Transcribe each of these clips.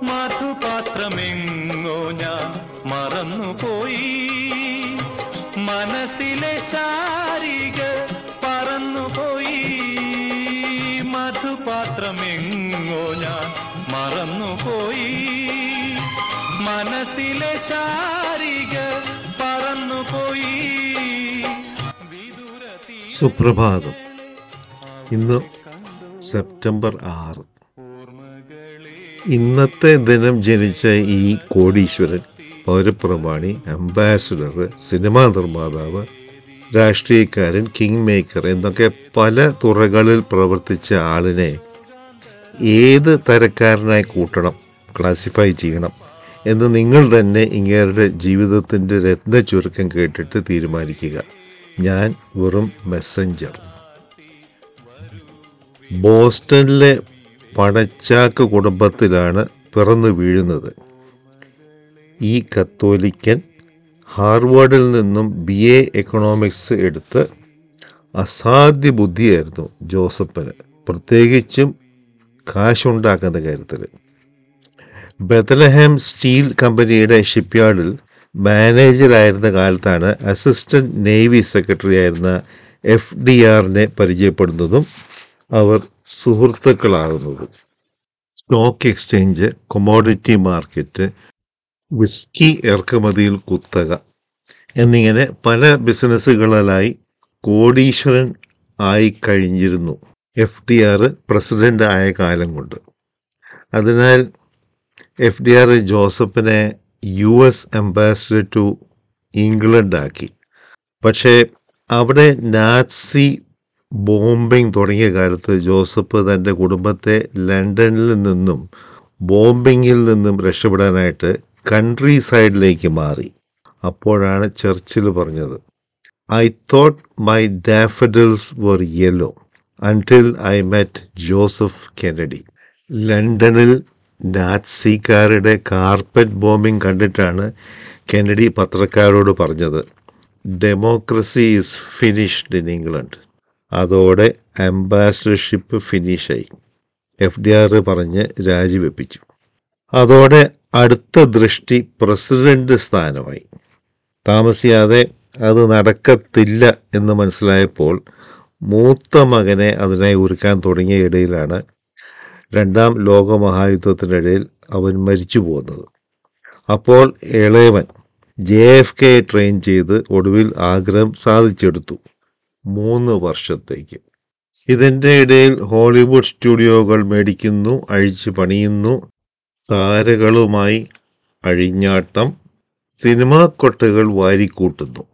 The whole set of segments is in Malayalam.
മധുപാത്രമെങ്ങോ ഞാൻ മറന്നുപോയി മനസ്സിലെ ശാരിക പറന്നുപോയി മധുപാത്രമെങ്ങോ ഞാൻ മറന്നുപോയി മനസ്സിലെ ശാരിക പറന്നുപോയി വിദൂര സുപ്രഭാതം ഇന്ന് സെപ്റ്റംബർ ആറ് ഇന്നത്തെ ദിനം ജനിച്ച ഈ കോടീശ്വരൻ പൗരപ്രമാണി അംബാസിഡർ സിനിമാ നിർമ്മാതാവ് രാഷ്ട്രീയക്കാരൻ കിങ് മേക്കർ എന്നൊക്കെ പല തുറകളിൽ പ്രവർത്തിച്ച ആളിനെ ഏത് തരക്കാരനായി കൂട്ടണം ക്ലാസിഫൈ ചെയ്യണം എന്ന് നിങ്ങൾ തന്നെ ഇങ്ങേരുടെ ജീവിതത്തിൻ്റെ രത്ന ചുരുക്കം കേട്ടിട്ട് തീരുമാനിക്കുക ഞാൻ വെറും മെസ്സഞ്ചർ ബോസ്റ്റണിലെ പടച്ചാക്ക് കുടുംബത്തിലാണ് പിറന്നു വീഴുന്നത് ഈ കത്തോലിക്കൻ ഹാർവാർഡിൽ നിന്നും ബി എ എക്കണോമിക്സ് എടുത്ത് അസാധ്യ ബുദ്ധിയായിരുന്നു ജോസഫിന് പ്രത്യേകിച്ചും കാശുണ്ടാക്കുന്ന കാര്യത്തിൽ ബദലഹാം സ്റ്റീൽ കമ്പനിയുടെ ഷിപ്പ്യാർഡിൽ മാനേജറായിരുന്ന കാലത്താണ് അസിസ്റ്റന്റ് നേവി സെക്രട്ടറി ആയിരുന്ന എഫ് ഡി ആറിനെ പരിചയപ്പെടുന്നതും അവർ സുഹൃത്തുക്കളാകുന്നതും stock exchange commodity market whisky ഇറക്കുമതിയിൽ കുത്തക എന്നിങ്ങനെ പല ബിസിനസ്സുകളിലായി കോടീശ്വരൻ ആയി കഴിഞ്ഞിരുന്നു എഫ് ഡി ആർ പ്രസിഡന്റ് ആയ കാലം കൊണ്ട് അതിനാൽ എഫ് ഡി ആർ ജോസഫിനെ U S ambassador to England ആക്കി പക്ഷേ അവിടെ നാസി ബോംബിംഗ് തുടങ്ങിയ കാലത്ത് ജോസഫ് തൻ്റെ കുടുംബത്തെ ലണ്ടനിൽ നിന്നും ബോംബിങ്ങിൽ നിന്നും രക്ഷപ്പെടാനായിട്ട് കൺട്രി സൈഡിലേക്ക് മാറി അപ്പോഴാണ് ചർച്ചിൽ പറഞ്ഞത് I thought my daffodils were yellow until I met Joseph Kennedy ലണ്ടനിൽ നാറ്റ്സിക്കാരുടെ കാർപ്പറ്റ് ബോംബിംഗ് കണ്ടിട്ടാണ് കെനഡി പത്രക്കാരോട് പറഞ്ഞത് democracy is finished in England അതോടെ അംബാസഡർഷിപ്പ് ഫിനിഷായി എഫ് ഡി ആർ പറഞ്ഞ് രാജിവെപ്പിച്ചു അതോടെ അടുത്ത ദൃഷ്ടി പ്രസിഡന്റ് സ്ഥാനമായി താമസിയാതെ അത് നടക്കത്തില്ല എന്ന് മനസ്സിലായപ്പോൾ മൂത്ത മകനെ അതിനായി ഒരുക്കാൻ തുടങ്ങിയ ഇടയിലാണ് രണ്ടാം ലോകമഹായുദ്ധത്തിനിടയിൽ അവൻ മരിച്ചു പോകുന്നത് അപ്പോൾ ഇളയവൻ ജെ എഫ് കെ ട്രെയിൻ ചെയ്ത് ഒടുവിൽ ആഗ്രഹം സാധിച്ചെടുത്തു മൂന്ന് വർഷത്തേക്ക് ഇതിൻ്റെ ഇടയിൽ ഹോളിവുഡ് സ്റ്റുഡിയോകൾ മേടിക്കുന്നു അഴിച്ചു പണിയുന്നു താരകളുമായി അഴിഞ്ഞാട്ടം സിനിമാ കൊട്ടകൾ വാരിക്കൂട്ടുന്നു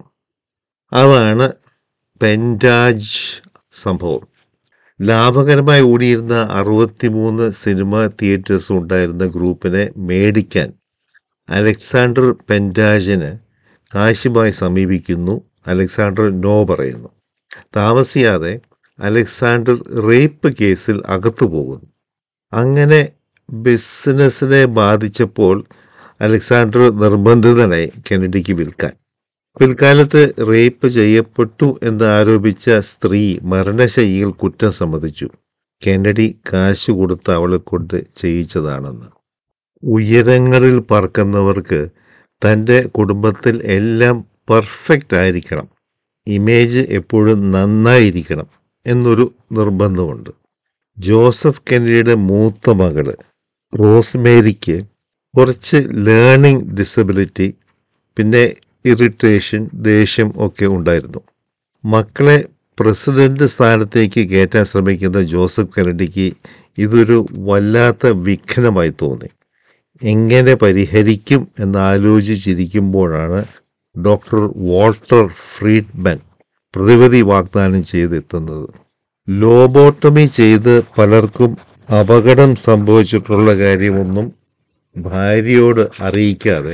അതാണ് പെൻറ്റാജ് സംഭവം ലാഭകരമായി ഓടിയിരുന്ന അറുപത്തിമൂന്ന് സിനിമ തിയേറ്റേഴ്സ് ഉണ്ടായിരുന്ന ഗ്രൂപ്പിനെ മേടിക്കാൻ അലക്സാണ്ടർ പെൻറ്റാജിന് കാശുമായി സമീപിക്കുന്നു അലക്സാണ്ടർ നോ പറയുന്നു താമസിയാതെ അലക്സാണ്ടർ റേപ്പ് കേസിൽ അകത്തു പോകുന്നു അങ്ങനെ ബിസിനസ്സിനെ ബാധിച്ചപ്പോൾ അലക്സാണ്ടർ നിർബന്ധിതനായി കെനഡിക്ക് വിൽക്കാൻ പിൽക്കാലത്ത് റേപ്പ് ചെയ്യപ്പെട്ടു എന്ന് ആരോപിച്ച സ്ത്രീ മരണശൈലിയിൽ കുറ്റം സമ്മതിച്ചു കെനഡി കാശ് കൊടുത്ത് അവളെ കൊണ്ട് ചെയ്യിച്ചതാണെന്ന് ഉയരങ്ങളിൽ പറക്കുന്നവർക്ക് തൻ്റെ കുടുംബത്തിൽ എല്ലാം പെർഫെക്റ്റ് ആയിരിക്കണം ഇമേജ് എപ്പോഴും നന്നായിരിക്കണം എന്നൊരു നിർബന്ധമുണ്ട് ജോസഫ് കെനഡിയുടെ മൂത്ത മകള് റോസ്മേരിക്ക് കുറച്ച് ലേണിംഗ് ഡിസബിലിറ്റി പിന്നെ ഇറിറ്റേഷൻ ദേഷ്യം ഒക്കെ ഉണ്ടായിരുന്നു മക്കളെ പ്രസിഡന്റ് സ്ഥാനത്തേക്ക് കയറ്റാൻ ശ്രമിക്കുന്ന ജോസഫ് കെനഡിക്ക് ഇതൊരു വല്ലാത്ത വിഘ്നമായി തോന്നി എങ്ങനെ പരിഹരിക്കും എന്നാലോചിച്ചിരിക്കുമ്പോഴാണ് ഡോക്ടർ വാൾട്ടർ ഫ്രീഡ്മൻ പ്രതിവിധി വാഗ്ദാനം ചെയ്തെത്തുന്നത് ലോബോട്ടമി ചെയ്ത് പലർക്കും അപകടം സംഭവിച്ചിട്ടുള്ള കാര്യമൊന്നും ഭാര്യയോട് അറിയിക്കാതെ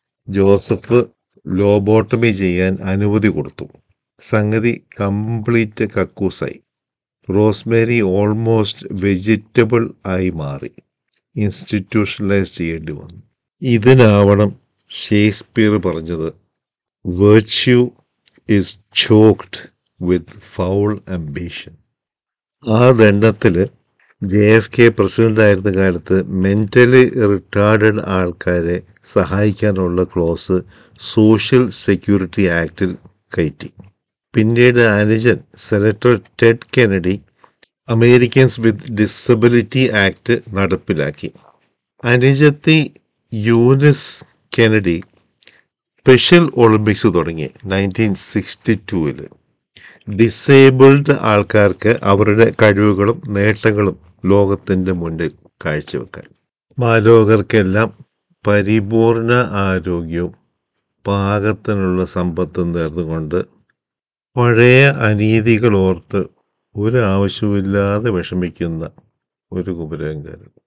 ജോസഫ് ലോബോട്ടമി ചെയ്യാൻ അനുമതി കൊടുത്തു സംഗതി കംപ്ലീറ്റ് കക്കൂസായി റോസ്മേരി ഓൾമോസ്റ്റ് വെജിറ്റബിൾ ആയി മാറി ഇൻസ്റ്റിറ്റ്യൂഷണലൈസ് ചെയ്യേണ്ടി വന്നു ഇതിനാവണം ഷേക്സ്പിയർ പറഞ്ഞത് virtue is choked with foul ambition ആ ദണ്ഡത്തിൽ ജെ എഫ് കെ പ്രസിഡന്റ് ആയിരുന്ന കാലത്ത് മെന്റലി റിട്ടാർഡഡ് ആൾക്കാരെ സഹായിക്കാനുള്ള ക്ലോസ് സോഷ്യൽ സെക്യൂരിറ്റി ആക്ടിൽ കയറ്റി പിന്നീട് അനുജൻ senator Ted Kennedy Americans with disability act നടപ്പിലാക്കി അനുജത്തി യൂനിസ് കെനഡി സ്പെഷ്യൽ ഒളിമ്പിക്സ് തുടങ്ങി നയൻറ്റീൻ സിക്സ്റ്റി ടൂവിൽ ഡിസേബിൾഡ് ആൾക്കാർക്ക് അവരുടെ കഴിവുകളും നേട്ടങ്ങളും ലോകത്തിൻ്റെ മുന്നിൽ കാഴ്ചവെക്കാൻ മാലോകർക്കെല്ലാം പരിപൂർണ ആരോഗ്യവും പാകത്തിനുള്ള സമ്പത്തും നേർന്നുകൊണ്ട് പഴയ അനീതികൾ ഓർത്ത് ഒരാവശ്യവുമില്ലാതെ വിഷമിക്കുന്ന ഒരു കുമരകങ്കാരൻ